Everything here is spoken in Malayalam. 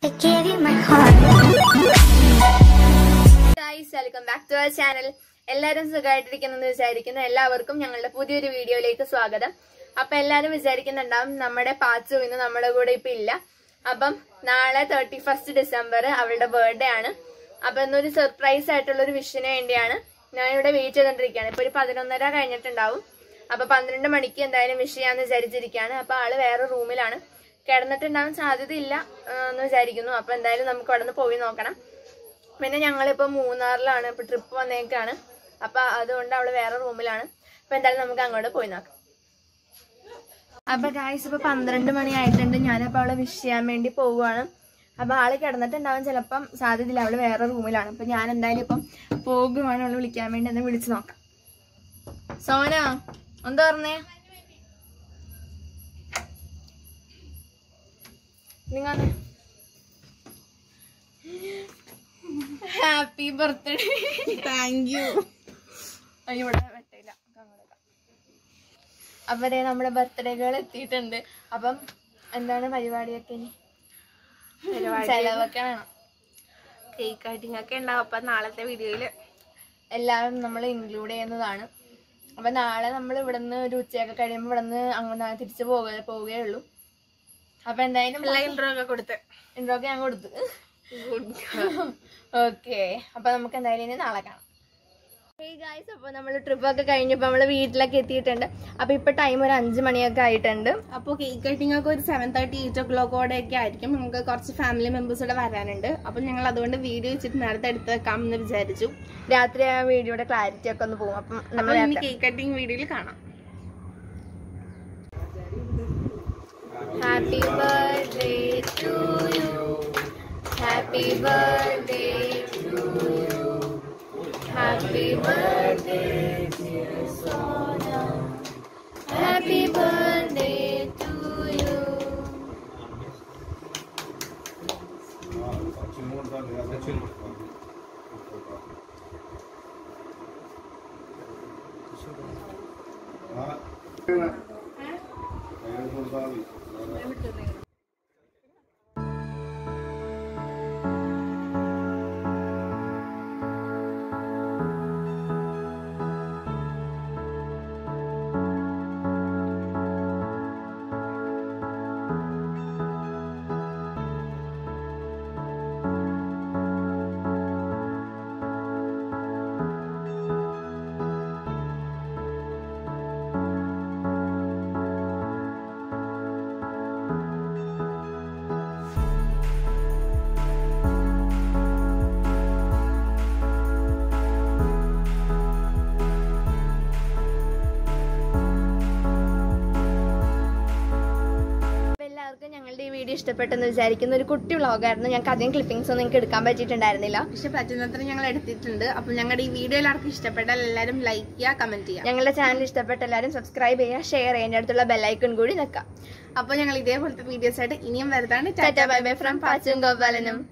I gave you my heart. Guys welcome back to our channel എല്ലാവരും സുഖമായിട്ടിരിക്കുന്നെന്ന് വിചാരിക്കുന്നു എല്ലാവർക്കും ഞങ്ങളുടെ പുതിയൊരു വീഡിയോയിലേക്ക് സ്വാഗതം അപ്പൊ എല്ലാവരും വിചാരിക്കുന്നുണ്ടാവും നമ്മുടെ പാച്ചു ഇന്ന് നമ്മുടെ കൂടെ ഇപ്പൊ ഇല്ല അപ്പം നാളെ തേർട്ടി ഫസ്റ്റ് ഡിസംബർ അവളുടെ ബർത്ത്ഡേ ആണ് അപ്പൊ ഇന്നൊരു സർപ്രൈസ് ആയിട്ടുള്ള ഒരു വിഷിന് വേണ്ടിയാണ് ഞാനിവിടെ വെയിറ്റ് ചെയ്തോണ്ടിരിക്കുകയാണ് ഇപ്പൊ ഒരു പതിനൊന്നര കഴിഞ്ഞിട്ടുണ്ടാവും അപ്പൊ പന്ത്രണ്ട് മണിക്ക് എന്തായാലും വിഷ് ചെയ്യാന്ന് വിചാരിച്ചിരിക്കുകയാണ് അപ്പൊ ആള് വേറെ റൂമിലാണ് കിടന്നിട്ടുണ്ടാവാൻ സാധ്യതയില്ല ആ, എന്ന് വിചാരിക്കുന്നു അപ്പൊ എന്തായാലും നമുക്ക് അവിടെ നിന്ന് പോയി നോക്കണം പിന്നെ ഞങ്ങളിപ്പോ മൂന്നാറിലാണ് ഇപ്പൊ ട്രിപ്പ് വന്നേക്കാണ് അപ്പൊ അതുകൊണ്ട് അവള് വേറെ റൂമിലാണ് അപ്പൊ എന്തായാലും നമുക്ക് അങ്ങോട്ട് പോയി നോക്കാം അപ്പൊ ഗായ്സ് ഇപ്പൊ പന്ത്രണ്ട് മണി ആയിട്ടുണ്ട് ഞാനപ്പോ അവളെ വിഷ് ചെയ്യാൻ വേണ്ടി പോവുകയാണ് അപ്പൊ ആള് കിടന്നിട്ടുണ്ടാവും ചിലപ്പം സാധ്യതയില്ല അവള് വേറെ റൂമിലാണ് അപ്പൊ ഞാൻ എന്തായാലും ഇപ്പം പോകുവാണ് അവള് വിളിക്കാൻ വേണ്ടി ഒന്ന് വിളിച്ചു നോക്കാം സോന എന്താ പറഞ്ഞേ നിങ്ങൾ ഹാപ്പി ബർത്ത്ഡേ താങ്ക് യു ഇവിടെ വെട്ടില്ല അപ്പൊ ദേ നമ്മുടെ ബർത്ത്ഡേകൾ എത്തിയിട്ടുണ്ട് അപ്പം എന്താണ് പരിപാടിയൊക്കെ ഇനി ചെലവൊക്കെ വേണം കേക്ക് കട്ടിങ് ഒക്കെ ഉണ്ടാവും അപ്പൊ നാളത്തെ വീഡിയോയില് എല്ലാം നമ്മൾ ഇൻക്ലൂഡ് ചെയ്യുന്നതാണ് അപ്പൊ നാളെ നമ്മൾ ഇവിടുന്ന് ഒരു ഉച്ചയൊക്കെ കഴിയുമ്പോൾ ഇവിടുന്ന് അങ്ങനെ തിരിച്ചു പോക പോവുകയുള്ളൂ അപ്പൊ എന്തായാലും എല്ലാ ഇൻട്രോ ഒക്കെ കൊടുത്ത് ഇൻട്രോ ഒക്കെ ഞാൻ കൊടുത്തു ഓക്കെ അപ്പൊ നമുക്ക് എന്തായാലും ഇനി നാളെ കാണാം ഗായ്സ് അപ്പൊ നമ്മൾ ട്രിപ്പ് ഒക്കെ കഴിഞ്ഞപ്പോ നമ്മള് വീട്ടിലൊക്കെ എത്തിയിട്ടുണ്ട് അപ്പൊ ഇപ്പൊ ടൈം ഒരു അഞ്ചു മണിയൊക്കെ ആയിട്ടുണ്ട് അപ്പോൾ കേക്ക് കട്ടിങ് ഒക്കെ ഒരു സെവൻ തേർട്ടി എയ്റ്റ് ഒ ക്ലോക്കോടെ ഒക്കെ ആയിരിക്കും നമുക്ക് കുറച്ച് ഫാമിലി മെമ്പേഴ്സ് കൂടെ വരാനുണ്ട് അപ്പൊ ഞങ്ങൾ അതുകൊണ്ട് വീഡിയോ വെച്ചിട്ട് നേരത്തെ എടുത്ത് വെക്കാം എന്ന് വിചാരിച്ചു രാത്രി ആ വീഡിയോയുടെ ക്ലാരിറ്റി ഒക്കെ ഒന്ന് പോകും അപ്പം നമ്മൾ അപ്പൊ ഇനി കേക്ക് കട്ടിങ് വീഡിയോയിൽ കാണാം happy birthday to you happy birthday to you happy birthday Sona happy birthday to you അപ്പൊ എല്ലാവർക്കും ഞങ്ങളുടെ ഈ വീഡിയോ ഇഷ്ടപ്പെട്ടെന്ന് വിചാരിക്കുന്ന ഒരു കുട്ടി വ്ളോഗായിരുന്നു ഞങ്ങൾക്ക് അധികം ക്ലിപ്പിംഗ്സ് ഒന്നും നിങ്ങൾക്ക് എടുക്കാൻ പറ്റിയിട്ടുണ്ടായിരുന്നില്ല പക്ഷെ പറ്റുന്നത്ര ഞങ്ങൾ എടുത്തിട്ടുണ്ട് അപ്പൊ ഞങ്ങളുടെ ഈ വീഡിയോ എല്ലാവർക്കും ഇഷ്ടപ്പെട്ടാൽ എല്ലാവരും ലൈക്ക് ചെയ്യുക കമന്റ് ചെയ്യുക ഞങ്ങളുടെ ചാനൽ ഇഷ്ടപ്പെട്ട എല്ലാവരും സബ്സ്ക്രൈബ് ചെയ്യുക ഷെയർ ചെയ്യുക അടുത്തുള്ള ബെല്ലൈക്കൺ കൂടി നിൽക്കാം അപ്പൊ ഞങ്ങൾ ഇതേപോലത്തെ വീഡിയോസ് ആയിട്ട് ഇനിയും വരുന്നതാണ് ടാറ്റ ബൈ ബൈ ഫ്രം പാച്ചും ഗോപാലനും